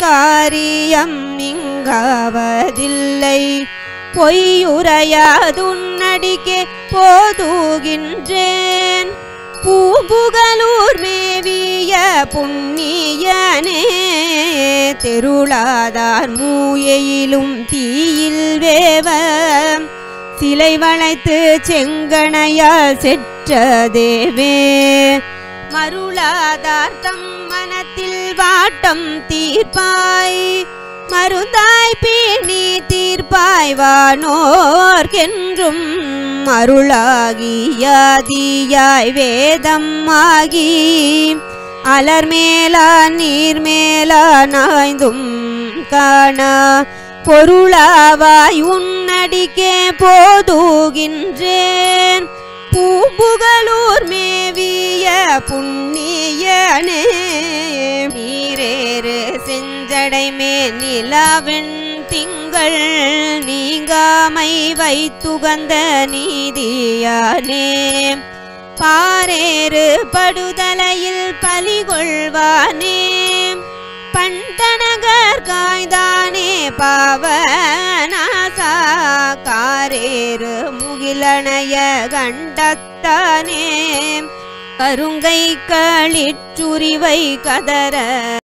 காரியம் இங்காவதில்லை பொய்யுரையாதுன்னடிக்கே போதுகின்றேன் பூம்புகலூர் மேவிய புண்ணியனே தெருளாதார் மூயையிலும் தீயில் வேவ சிலை வளைத்து செங்கணையால் செற்ற தேவே மருளாதார் தம் மனத்தில் வாட்டம் தீர்ப்பாய் மருந்தாய் பேணி தீர்ப்பாய் வானோர்க்கென்றும் அருளாகியாதியாய் வேதம் ஆகி அலர்மேலா நீர்மேலா நாய்ந்தும் காணா பொருளாவாய் உன்னடிக்கே போதுகின்றேன் பூம்புகலூர் மேவிய புண்ணியனே நீரேறு செஞ்சடை மேல் நிலாவெண் திங்கள் நீங்காமை வைத்துகந்த நீதியானே பாரேறு படுதலையில் பலிகொள்வானே பண்டனகர் காய்தானே பாவநாசா காரேறு முகிலணைய கண்டத்தானே கருங்கை களிற்றுரிவை கதற